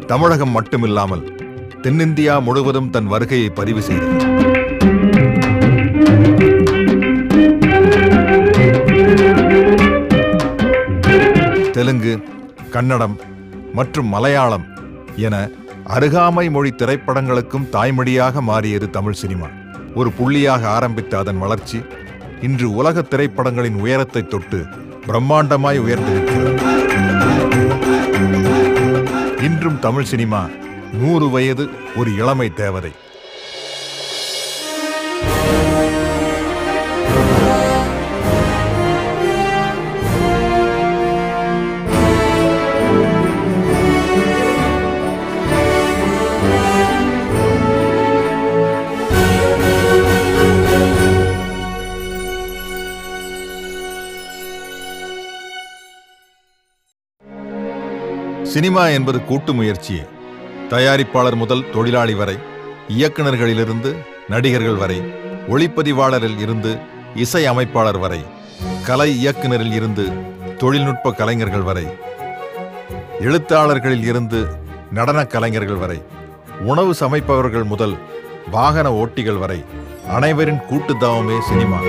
தமிழகம் மட்டுமில்லாமல் தென்னிந்தியா முழுவதும் தன் வருகையை பதிவு செய்தது தெலுங்கு கன்னடம் மற்றும் மலையாளம் என அருகாமை மொழி திரைப்படங்களுக்கும் தாய்மொழியாக மாறியது தமிழ் சினிமா ஒரு புள்ளியாக ஆரம்பித்த அதன் வளர்ச்சி இன்று உலக திரைப்படங்களின் உயரத்தை தொட்டு பிரம்மாண்டமாய் உயர்ந்து நிற்கிறது இன்றும் தமிழ் சினிமா நூறு வயது ஒரு இளமை தேவதை சினிமா என்பது கூட்டு முயற்சியே தயாரிப்பாளர் முதல் தொழிலாளி வரை இயக்குனர்களிலிருந்து நடிகர்கள் வரை ஒளிப்பதிவாளரில் இருந்து இசை அமைப்பாளர் வரை கலை இயக்குனரில் இருந்து தொழில்நுட்ப கலைஞர்கள் வரை எழுத்தாளர்களில் இருந்து நடனக் கலைஞர்கள் வரை உணவு சமைப்பவர்கள் முதல் வாகன ஓட்டிகள் வரை அனைவரின் கூட்டுத்தவமே cinema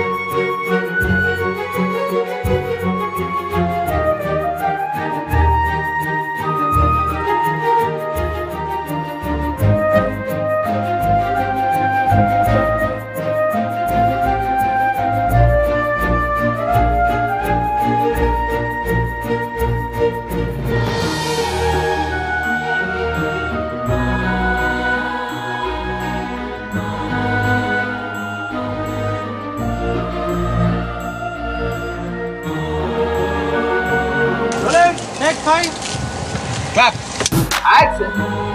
Next time. Clap. Action.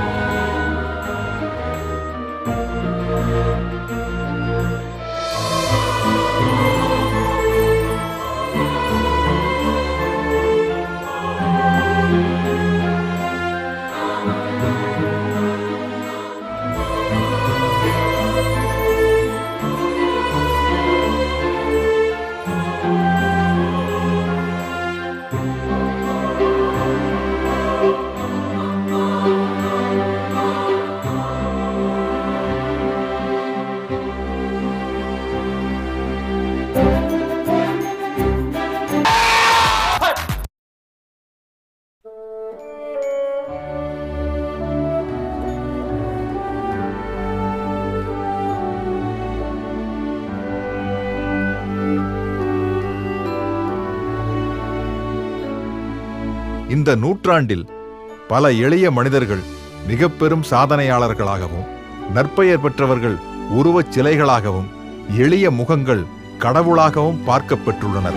இந்த நூற்றாண்டில் பல எளிய மனிதர்கள் மிக பெரும் சாதனையாளர்களாகவும் நற்பெயர் பெற்றவர்கள் உருவச் சிலைகளாகவும் எளிய முகங்கள் கடவுளாகவும் பார்க்கப்பெற்றுள்ளனர்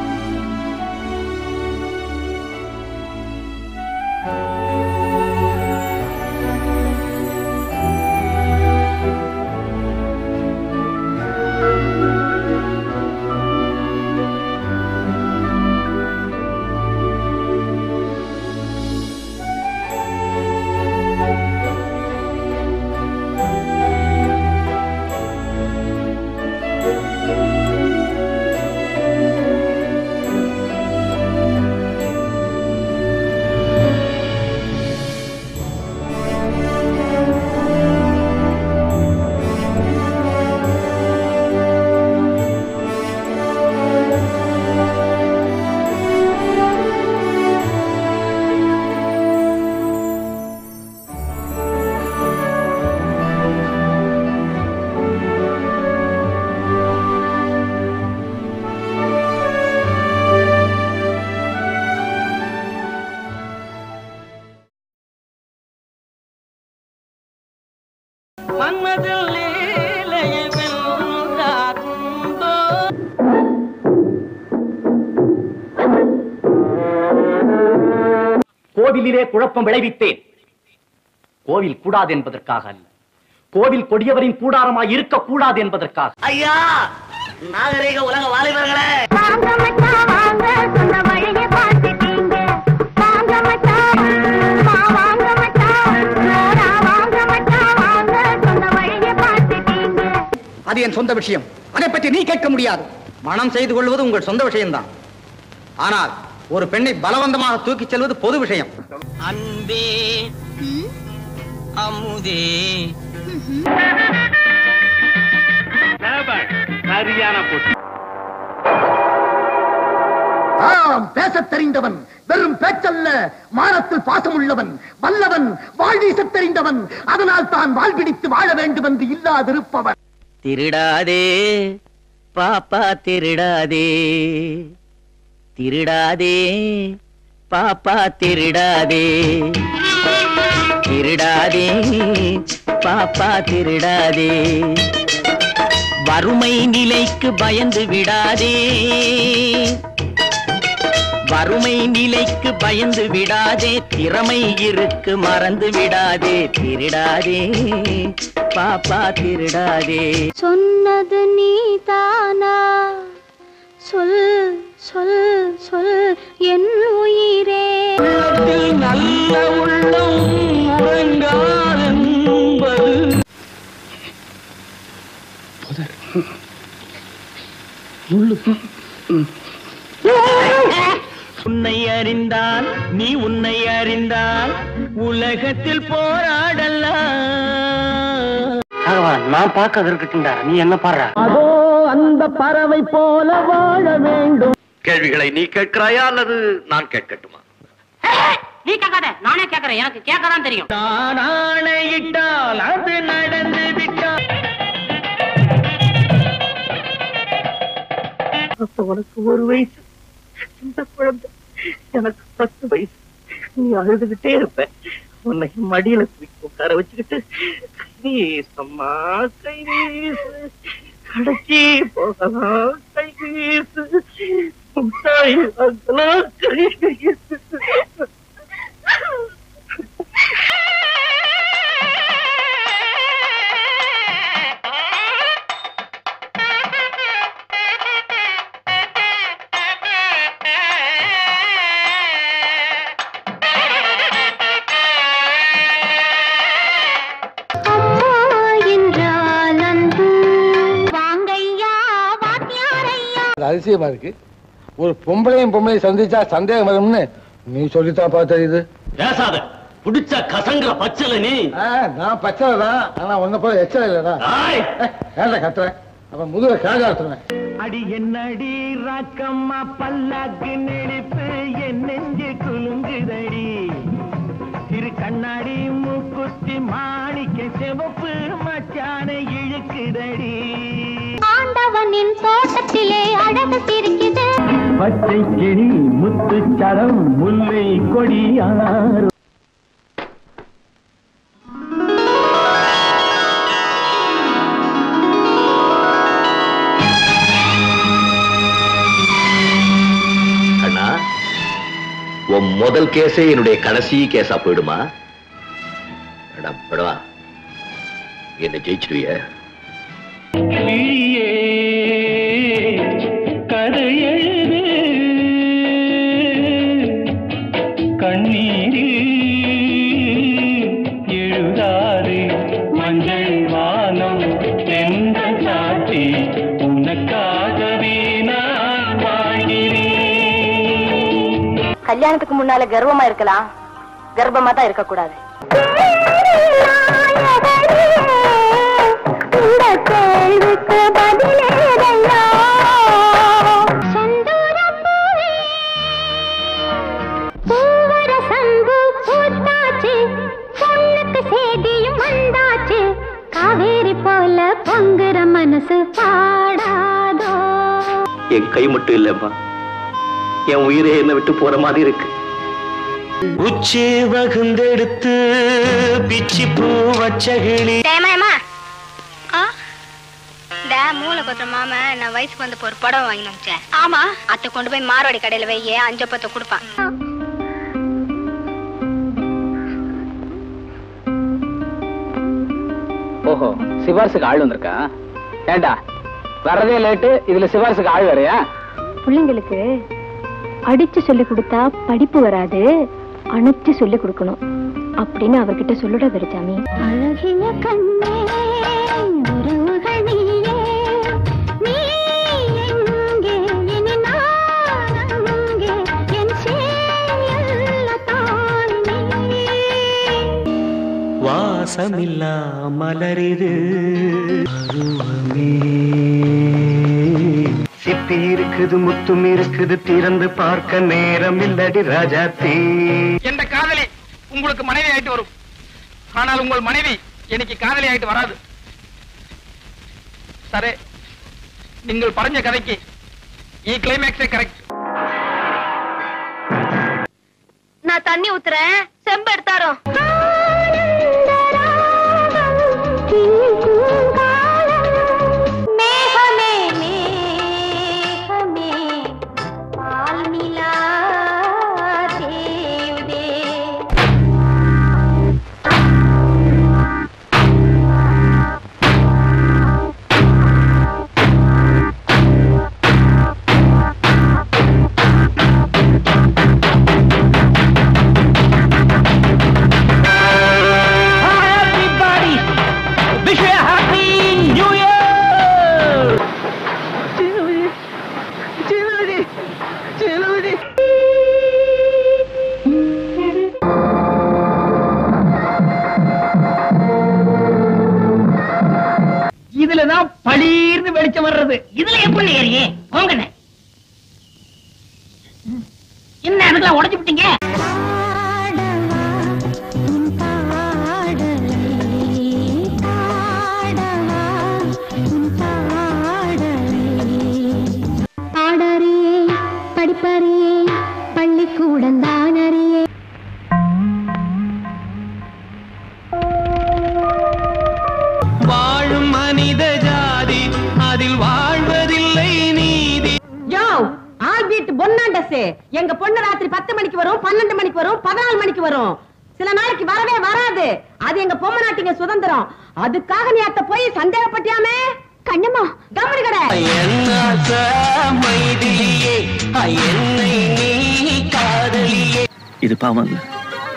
மன்மதில் லீலையை வென்றாருண்டோ கோவிலிலே குழப்பம் விளைவித்தேன் கோவில் கூடாது என்பதற்காக அல்ல கோவில் கொடியவரின் கூடாரமாய் இருக்கக்கூடாது என்பதற்காக ஐயா நாகரீக உலக வாலிபர்களே வாங்க மச்சான் வாங்க சொன்ன வழியை பார்த்துட்டீங்க வாங்க மச்சான் மா வாங்க மச்சான் நோரா வாங்க மச்சான் வாங்க சொன்ன வழியை பார்த்துட்டீங்க அது என் சொந்த விஷயம் அதை பற்றி நீ கேட்க முடியாது மனம் செய்து கொள்வது உங்கள் சொந்த விஷயம்தான் ஆனால் ஒரு பெண்ணை பலவந்தமாக தூக்கிச் செல்வது பொது விஷயம் அன்பே ம், அமுதே சரியான போட்டு ஆம் பேசத் தெரிந்தவன் வெறும் பேச்சல்ல மானத்தில் பாசமுள்ளவன் வல்லவன் வாழ்வீசத் தெரிந்தவன் அதனால் தான் வாழ்பிடித்து வாழ வேண்டும் என்று இல்லாதிருப்பவன் திருடாதே பாப்பா திருடாதே திருடாதே பாப்பா திருடாதே திருடாதே பாப்பா திருடாதே வறுமை நிலைக்கு பயந்து விடாதே வறுமை நிலைக்கு பயந்து விடாதே திறமை இருக்கு மறந்து விடாதே திருடாதே பாப்பா திருடாதே சொன்னது நீதானா சொல் சொல் சொல் என் உயிரே நல்ல உள்ளம் உறங்காதென்பது உன்னை அறிந்தால் நீ உன்னை அறிந்தால் உலகத்தில் போராடலாம் நான் பார்க்க இருக்கட்டும்டா நீ என்ன பாடுற அதோ அந்த பறவை போல வாழ வேண்டும் கேள்விகளை நீ கேட்கிறாயா அல்லது நான் கேட்கட்டுமா நீ கேட்காத நானே கேட்கறேன் எனக்கு கேட்கதான் தெரியும் நான் ஆணையிட்டால் அது நடந்து விட்டால் உனக்கு ஒரு வயசு இந்த குழந்தை எனக்கு பத்து வயசு நீ அழுதுகிட்டே இருப்ப உன்னை மடியில தூக்கி உட்கார வச்சுக்கிட்டு கை வீசம்மா கை வீசு கடைக்கு போகலாம் கை வீசு முட்டாய் வாங்கலாம் கை வீசு அம்மா என்றால் அன்பு வாங்கையா வாத்தியாரையா அது அதிசயமா இருக்கு ஒரு பொம்பளையும் பொம்பளையும் சந்திச்சா சந்தேகம் வரும்னு நீ சொல்லித்தான் பார்த்தா இது பேசாத புடிச்ச கசங்குற பச்சல நீ நான் பச்சை தான் ஆனா உன்ன போல எச்சல இல்லடா ஆய்! ஏன்டா கத்துறேன் அப்ப முதுக காஜாத்துறேன் அடி என்னடி ராக்கம்மா பல்லாக்கு நெளிப்பு என் நெஞ்சு குலுங்குதடி திரு கண்ணாடி மூக்குத்தி மாணிக்க சிவப்பு மச்சான இழுக்குதடி ஆண்டவனின் தோட்டத்திலே அழகு சிரிக்குது பச்சை கிளி முத்துச்சரம் முல்லை கொடியார் அண்ணா உன் முதல் கேஸே என்னுடைய கடைசி கேஸா போயிடுமா மேடம் படவா என்ன ஜெயிச்சிடுவிய கிளியே கதை எழுது கண்ணீரில் எழுதாது மஞ்சள் வானம் என்ற சாட்சி உனக்காகவே நான் வாழ்கிறேன் கல்யாணத்துக்கு முன்னால கர்வமா இருக்கலாம் கர்ப்பமா தான் இருக்க கூடாது இந்த கேள்விக்கு பதிலேதையா செந்தூரம் பூவே பூவர சங்கு பூத்தாச்சு பொண்ணுக்கு சேதியும் வந்தாச்சு காவேரி போல பொங்குற மனசு பாடாதோ என் கை மட்டும் இல்லம்மா என் உயிரே என்னை விட்டு போற மாதிரி இருக்கு உச்சி வகுந்தெடுத்து பிச்சி பூ வச்சகிளி டேமாயம்மா ஆ இந்த மூளை கொத்துற மாம நான் வயசுக்கு வந்து ஒரு புடவை வாங்கி வச்சேன் ஆமா அத்தை கொண்டு போய் மாரோடி கடையில வையே அஞ்சு பத்து கொடுப்பான் ஓஹோ சிபாரிசுக்கு ஆள் வந்திருக்கா ஏண்டா வர்றதே லேட்டு இதுல சிபாரிசுக்கு ஆள் வேறயா பிள்ளைங்களுக்கு அடிச்சு சொல்லி கொடுத்தா படிப்பு வராது அணைச்சு சொல்லி கொடுக்கணும் அப்படின்னு அவர்கிட்ட சொல்லுடா பெருச்சாமி அழகிய கண்ணே உறவுகள் நீயே நீ எங்கே இனி நான் அங்கே என் சேயல்ல தாய் நீ வாசமில்லா மலரிது சிப்பி இருக்குது முத்தும் இருக்குது திறந்து பார்க்க நேரம் இல்லடி ராஜாத்தி என்ற காதலி உங்களுக்கு மனைவி ஆயிட்டு வரும் ஆனால் உங்கள் மனைவி எனக்கு காதலி ஆயிட்டு வராது சரி நீங்கள் பறஞ்ச கதைக்கு ஈ கிளைமேக்ஸே கரெக்ட் நான் தண்ணி ஊத்துறேன் செம்பு எடுத்தாரோ மேகமே மேகமே பால் நிலா தேவுதே இதுலதான் பளீர்னு வெளிச்சம் வர்றது இதுல எப்படி ஏறியே போங்கண்ணே என்ன அதுக்கெல்லாம் உடைச்சு விட்டீங்க பாடறியே படிப்பறியே பள்ளிக்கூடம் தானறியே வாழும் மனித ஜாதி அதில் வாழ்வதில்லை நீதி யோ ஆல் பீட் பொன்னாண்டஸ் எங்க பொண்ணு ராத்திரி பத்து மணிக்கு வரும் பன்னெண்டு மணிக்கு வரும் பதினாலு மணிக்கு வரும் சில நாளைக்கு வரவே வராது அது எங்க பொம்மை நாட்டிங்க சுதந்திரம் அதுக்காக நீ அத்த போய் சந்தேகப்பட்டியாமே கண்ணம்மா கவனி கடை என்னாச மைதிலியே என்னை நீ காதலியே இது பாவம் இல்ல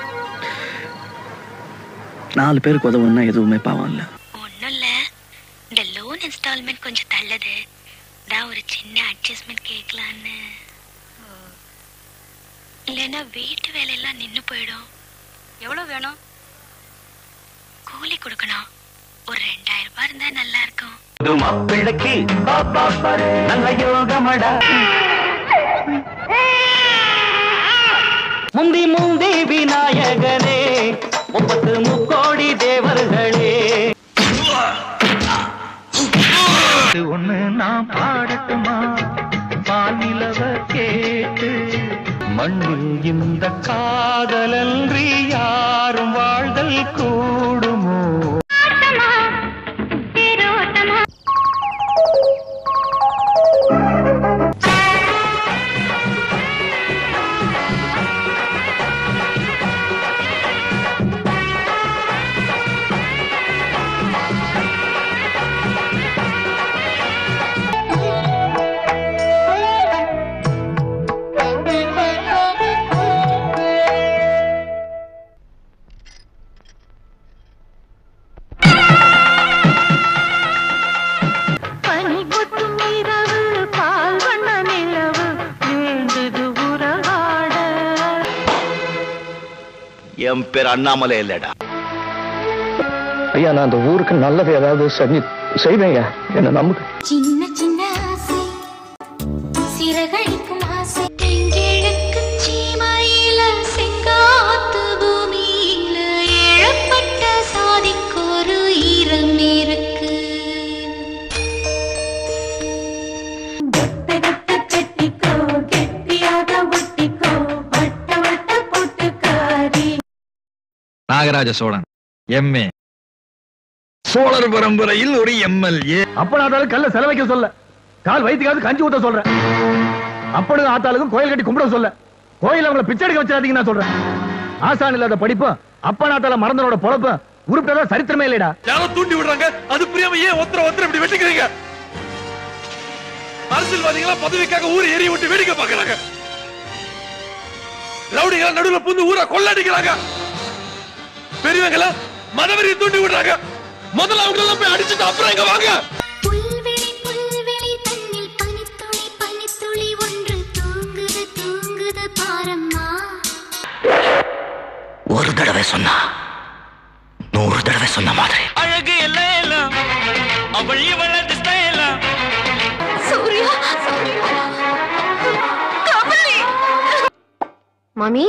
நாலு பேருக்கு உதவுன்னா எதுவுமே பாவம் இல்ல ஒண்ணும் இல்ல இந்த லோன் இன்ஸ்டால்மெண்ட் கொஞ்சம் தள்ளது நான் ஒரு சின்ன அட்ஜஸ்ட்மெண்ட் கேட்கலான்னு இல்லைன்னா வீட்டு வேலையெல்லாம் நின்னு போயிடும் எவ்வளவு வேணும் கூலி கொடுக்கணும் ஒரு ரெண்டாயிரம் ரூபாய் இருந்தா நல்லா இருக்கும் புது மாப்பிள்ளைக்கு பாப்பா பாரு நல்ல யோகமடா முந்தி முந்தி விநாயகனே முப்பத்து முக்கோடி தேவர்களே ஒண்ணு நான் பாடட்டுமா பாலிலவ கேட்டு மண்ணில் இந்த காதலன்றி யாரும் வாழ்தல் கூடுமோ பனி கொட்டும் இரவு பால் வண்ண நிலவு வேண்டது உறவாட என் பேர் அண்ணாமலை இல்லடா ஐயா நான் அந்த ஊருக்கு நல்லது ஏதாவது செஞ்சு செய்வேங்க என்ன நம்புங்க சின்ன சின்ன ஆசை சிறகடிக்கும் ஆசை தெங்கிழக்கு சீமையில செங்காத்து பூமியில எழப்பட்ட சாதிக்கொரு ஈரம் இருக்கு கெட்டிக்கோ கெட்டியாக ஒட்டிக்கோ வட்ட வட்ட போட்டுக்காரி நாகராஜ சோழன் எம்ஏ சோழர் பரம்பரையில் ஒரு எம்எல்ஏ அப்ப ஆத்தாலும் கல்ல செலவைக்க சொல்ல கால் வயிற்றுக்காவது கஞ்சி ஊத்த சொல்றேன் அப்பனும் ஆத்தாளுக்கும் கோயில் கட்டி கும்பிட சொல்ல கோயில் அவங்கள பிச்சை எடுக்க வச்சிடாதீங்க நான் சொல்றேன் ஆசான் இல்லாத படிப்பும் அப்பன் ஆத்தால மறந்தனோட பொழப்பும் உருப்பிட்டதா சரித்திரமே இல்லைடா யாரோ தூண்டி விடுறாங்க அது புரியாம ஏன் ஒருத்தர ஒருத்தர் இப்படி வெட்டிக்கிறீங்க அரசியல்வாதிகளா பதவிக்காக ஊரை எரிய விட்டு வேடிக்கை பார்க்கறாங்க ரவுடிகளா நடுவுல புந்து ஊரை கொள்ளடிக்கிறாங்க பெரியவங்களா மதவெறியை தூண்டி விடுறாங்க முதல்ல அவங்க எல்லாம் போய் அடிச்சுட்டு அப்புறம் இங்க வாங்க புல்வெளி புல்வெளி தன்னில் பனித்துளி பனித்துளி ஒன்று தூங்குது தூங்குது பாரம்மா ஒரு தடவை சொன்னா நூறு சொன்ன மாதிரி அழகு எல்லாம் எல்லாம் அவள் இவளது ஸ்டைலா சூர்யா கமலி மாமி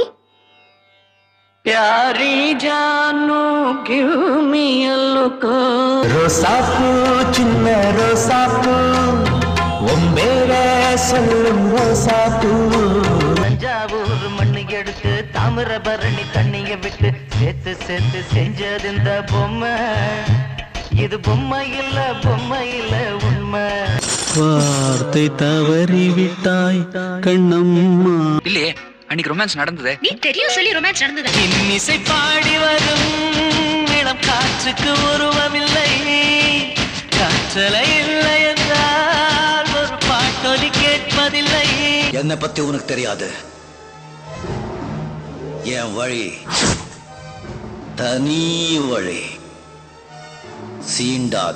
प्यारी जानू give me a look ரோசாப்பூ சின்ன ரோசாப்பூ ஒம்பேர சொல்லும் ரோசாப்பூ தஞ்சாவூர் மண்ணு எடுத்து தாமிரபரணி தண்ணிய விட்டு சேர்த்து சேர்த்து செஞ்சது இந்த பொம்மை இது பொம்மை இல்ல பொம்மை இல்ல உண்மை வார்த்தை தவறி விட்டாய் கண்ணம்மா இல்லையே அன்னைக்கு ரொமான்ஸ் நடந்ததே நீ தெரியும் சொல்லி ரொமான்ஸ் நடந்தது இன்னிசை பாடி வரும் இளம் காற்றுக்கு உருவமில்லை காற்றலை இல்லை என்றால் ஒரு பாட்டொலி கேட்பதில்லை என்னை பத்தி உனக்கு தெரியாது என் வழி தனி வழி சீண்டாத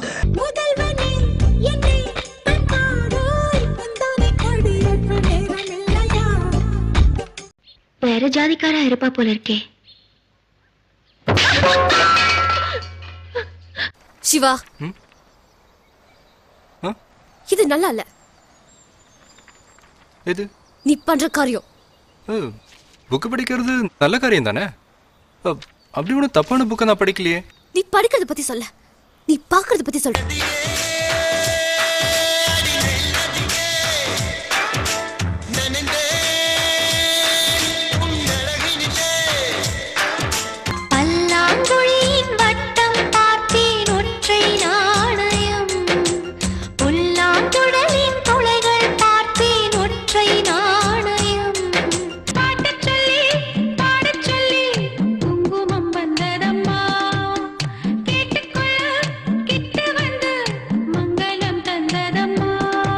வேற ஜாதிக்காரா இருப்பா போல இருக்கே சிவா இது நல்லா இல்ல எது நீ பண்ற காரியம் புக்கு படிக்கிறது நல்ல காரியம் தானே அ, அப்படி ஒன்றும் தப்பான புக்கை நான் படிக்கலையே நீ படிக்கிறத பத்தி சொல்ல நீ பாக்குறத பத்தி சொல்ற பல்லாங்குழியின் வட்டம் பார்த்தேன் ஒற்றை நாணயம் புல்லாங்குழலின் துளைகள் பார்த்தேன் ஒற்றை நாணயம் பாடச் சொல்லி பாடச் சொல்லி குங்குமம் வந்ததம்மா கேட்டுக்கொள்ள கிட்ட வந்து மங்களம் தந்ததம்மா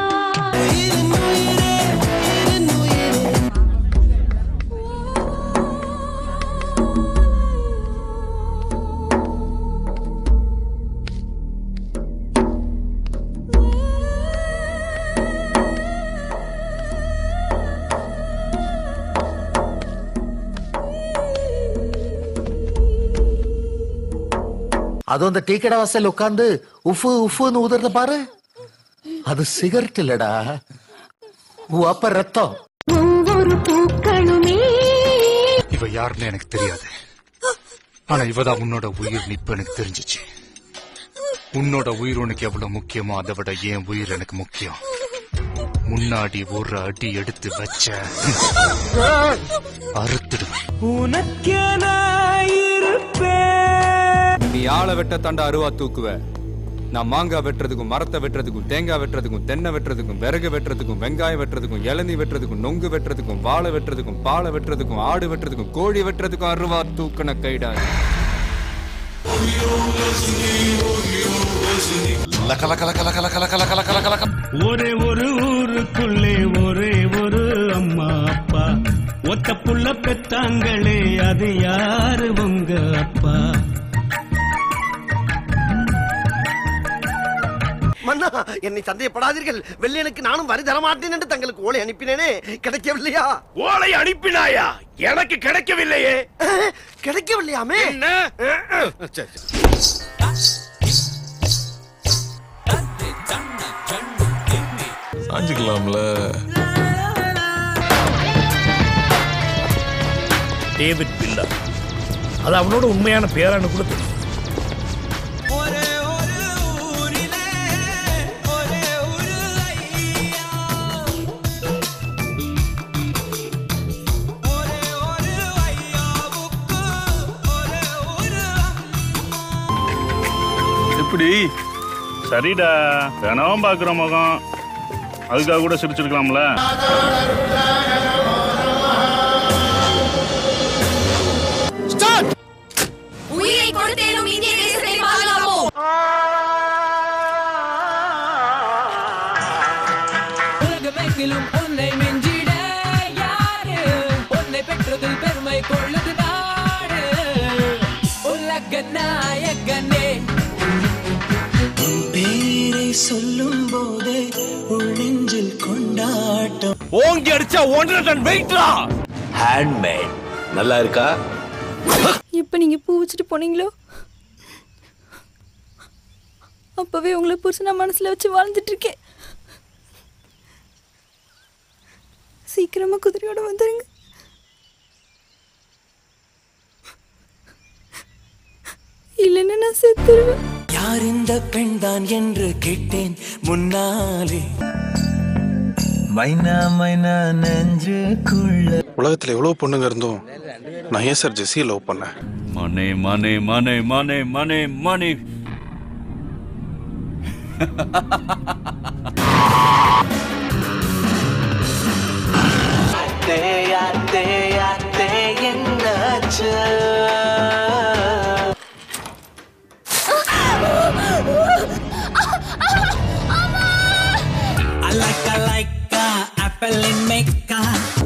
அதுவும் அந்த டீ கடை வாசல் உட்காந்து உஃபு உஃபுன்னு ஊதுறத பாரு அது சிகரெட் இல்லடா அப்ப ரத்தம் ஒவ்வொரு பூக்களுமே இவ யாருன்னு எனக்கு தெரியாது ஆனா இவதான் உன்னோட உயிர் நிப்பு எனக்கு தெரிஞ்சிச்சு உன்னோட உயிர் உனக்கு எவ்வளவு முக்கியமோ அதை விட என் உயிர் எனக்கு முக்கியம் முன்னாடி ஒரு அடி எடுத்து வச்ச அறுத்துடுவேன் உனக்கென நீ ஆளை வெட்ட தண்ட அருவா தூக்குவ நான் மாங்காய் வெட்டுறதுக்கும் மரத்தை வெட்டுறதுக்கும் தேங்காய் வெட்டுறதுக்கும் தென்னை வெட்டுறதுக்கும் விறகு வெட்டுறதுக்கும் வெங்காயம் வெட்டுறதுக்கும் இளநீ வெட்டுறதுக்கும் நொங்கு வெட்டுறதுக்கும் வாழை வெட்டுறதுக்கும் பாலை வெட்டுறதுக்கும் ஆடு வெட்டுறதுக்கும் கோழி வெட்டுறதுக்கும் அருவா தூக்குன கைடா ஒரே ஒரு ஊருக்குள்ளே ஒரே ஒரு அம்மா அப்பா ஒத்த புள்ள பெத்தாங்களே அது யாரு உங்க அப்பா மன்னா என்னை சந்தேகப்படாதீர்கள் வெள்ளையனுக்கு நானும் வரி தரமாட்டேன் என்று தங்களுக்கு ஓலை அனுப்பினேனே கிடைக்கவில்லையா ஓலை அனுப்பினாயா எனக்கு கிடைக்கவில்லையே கிடைக்கவில்லையாமே என்ன சாஞ்சுக்கலாம்ல டேவிட் பில்லர் அது அவனோட உண்மையான பேரானு கூட தெரியும் எப்படி சரிடா தினமும் பாக்குற முகம் அதுக்காக கூட சிரிச்சிருக்கலாம்ல உயிரை கொடுத்தேனும் இந்திய தேசத்தை பாதுகாப்போம் உலகமெங்கிலும் உன்னை மிஞ்சிட யாரு உன்னை பெற்றதில் பெருமை கொள்ளுது நாடு உலக நாயகனே பேரை சொல்லும் போதே உள் நெஞ்சில் கொண்டாட்டம் ஓங்கி அடிச்சா ஒன்றரை டன் வெயிட்ரா ஹேண்ட்மேட் நல்லா இருக்கா இப்ப நீங்க பூ வச்சுட்டு போனீங்களோ அப்பவே உங்களை புருஷனா மனசுல வச்சு வாழ்ந்துட்டு இருக்கேன் சீக்கிரமா குதிரையோட வந்துருங்க இல்லைன்னா நான் செத்துருவேன் யார் இந்த பெண்தான் என்று கேட்டேன் முன்னாலே மைனா மைனா நெஞ்சுக்குள்ள உலகத்துல எவ்வளவு பொண்ணுங்க இருந்தும் நான் ஏன் சார் ஜெஸ்ஸியை லவ் பண்ணேன் மனே மனே மனே மனே மனே மனே தேயா தேயா தே என்னாச்சு Alaka laika, apple in mecca.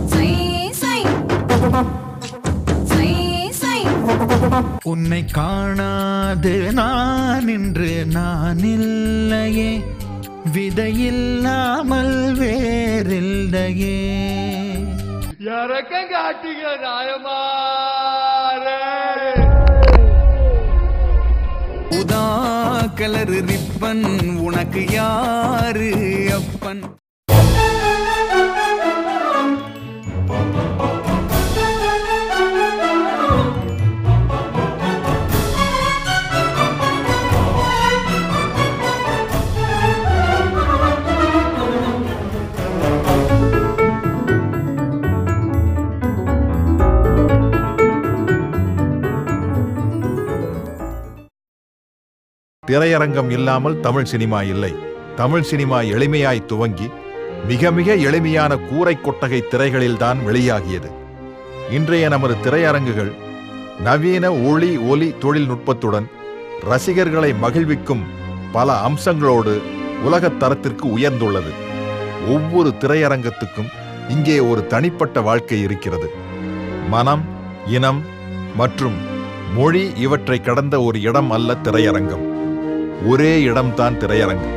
உன்னை காணாது நான் இன்று நான் இல்லையே விதையில்லாமல் வேறில்லையே இறக்கம் காட்டுங்க நாயமாரே உதா கலர் ரிப்பன் உனக்கு யாரு அப்பன் திரையரங்கம் இல்லாமல் தமிழ் சினிமா இல்லை தமிழ் சினிமா எளிமையாய் துவங்கி மிக மிக எளிமையான கூரை கொட்டகை திரைகளில்தான் வெளியாகியது இன்றைய நமது திரையரங்குகள் நவீன ஒளி ஒலி தொழில்நுட்பத்துடன் ரசிகர்களை மகிழ்விக்கும் பல அம்சங்களோடு உலகத் தரத்திற்கு உயர்ந்துள்ளது ஒவ்வொரு திரையரங்கத்துக்கும் இங்கே ஒரு தனிப்பட்ட வாழ்க்கை இருக்கிறது மனம் இனம் மற்றும் மொழி இவற்றை கடந்த ஒரு இடம் அல்ல திரையரங்கம் ஒரே இடம்தான் திரையரங்கம்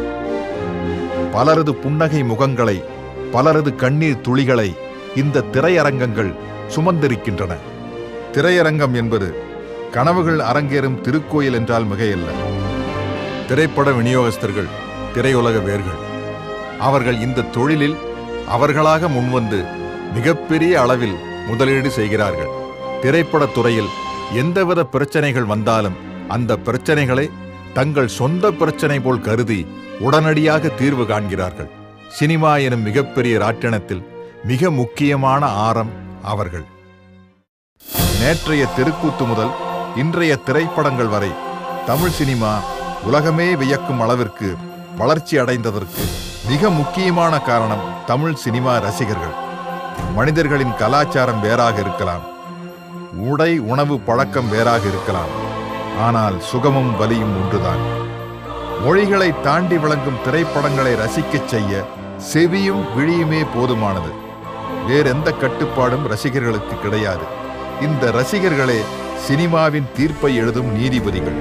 பலரது புன்னகை முகங்களை பலரது கண்ணீர் துளிகளை இந்த திரையரங்கங்கள் சுமந்திருக்கின்றன திரையரங்கம் என்பது கனவுகள் அரங்கேறும் திருக்கோயில் என்றால் மிகையல்ல திரைப்பட விநியோகஸ்தர்கள் திரையுலக வேர்கள் அவர்கள் இந்த தொழிலில் அவர்களாக முன்வந்து மிகப்பெரிய அளவில் முதலீடு செய்கிறார்கள் திரைப்படத் துறையில் எந்தவித பிரச்சனைகள் வந்தாலும் அந்த பிரச்சனைகளை தங்கள் சொந்த பிரச்சனை போல் கருதி உடனடியாக தீர்வு காண்கிறார்கள் சினிமா எனும் மிகப்பெரிய ராட்டினத்தில் மிக முக்கியமான ஆரம் அவர்கள் நேற்றைய தெருக்கூத்து முதல் இன்றைய திரைப்படங்கள் வரை தமிழ் சினிமா உலகமே வியக்கும் அளவிற்கு வளர்ச்சி அடைந்ததற்கு மிக முக்கியமான காரணம் தமிழ் சினிமா ரசிகர்கள் மனிதர்களின் கலாச்சாரம் வேறாக இருக்கலாம் உடை உணவு பழக்கம் வேறாக இருக்கலாம் ஆனால் சுகமும் வலியும் ஒன்றுதான் மொழிகளை தாண்டி விளங்கும் திரைப்படங்களை ரசிக்கச் செய்ய செவியும் விழியுமே போதுமானது வேறெந்த கட்டுப்பாடும் ரசிகர்களுக்கு கிடையாது இந்த ரசிகர்களே சினிமாவின் தீர்ப்பை எழுதும் நீதிபதிகள்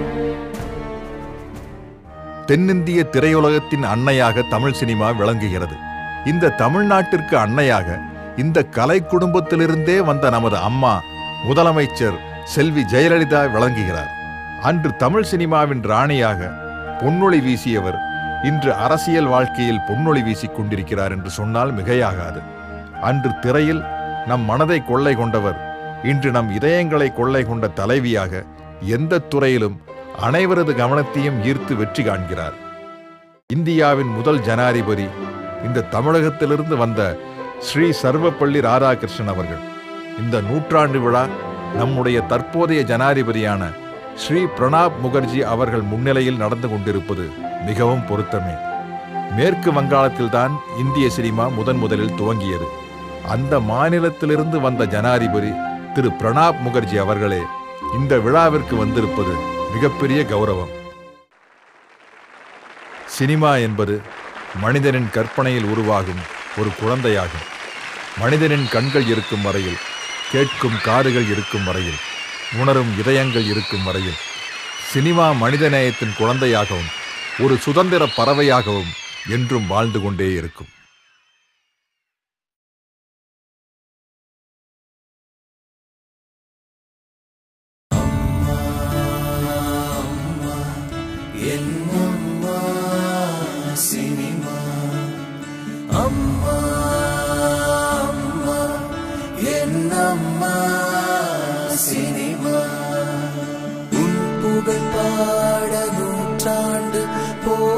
தென்னிந்திய திரையுலகத்தின் அன்னையாக தமிழ் சினிமா விளங்குகிறது இந்த தமிழ்நாட்டிற்கு அன்னையாக இந்த கலை குடும்பத்திலிருந்தே வந்த நமது அம்மா முதலமைச்சர் செல்வி ஜெயலலிதா விளங்குகிறார் அன்று தமிழ் சினிமாவின் ராணியாக பொன்னொளி வீசியவர் இன்று அரசியல் வாழ்க்கையில் பொன்னொளி வீசிக் கொண்டிருக்கிறார் என்று சொன்னால் மிகையாகாது அன்று திரையில் நம் மனதை கொள்ளை கொண்டவர் இன்று நம் இதயங்களை கொள்ளை கொண்ட தலைவியாக எந்த துறையிலும் அனைவரது கவனத்தையும் ஈர்த்து வெற்றி காண்கிறார் இந்தியாவின் முதல் ஜனாதிபதி இந்த தமிழகத்திலிருந்து வந்த ஸ்ரீ சர்வப்பள்ளி ராதாகிருஷ்ணன் அவர்கள் இந்த நூற்றாண்டு விழா நம்முடைய தற்போதைய ஜனாதிபதியான ஸ்ரீ பிரணாப் முகர்ஜி அவர்கள் முன்னிலையில் நடந்து கொண்டிருப்பது மிகவும் பொருத்தமே மேற்கு வங்காளத்தில்தான் இந்திய சினிமா முதன் முதலில் துவங்கியது அந்த மாநிலத்திலிருந்து வந்த ஜனாதிபதி திரு பிரணாப் முகர்ஜி அவர்களே இந்த விழாவிற்கு வந்திருப்பது மிகப்பெரிய கௌரவம் சினிமா என்பது மனிதனின் கற்பனையில் உருவாகும் ஒரு குழந்தையாகும் மனிதனின் கண்கள் இருக்கும் வரையில் கேட்கும் காதுகள் இருக்கும் வரையில் உணரும் இதயங்கள் இருக்கும் வரையில் சினிமா மனிதநேயத்தின் குழந்தையாகவும் ஒரு சுதந்திர பறவையாகவும் என்றும் வாழ்ந்து கொண்டே இருக்கும் என்னும் போ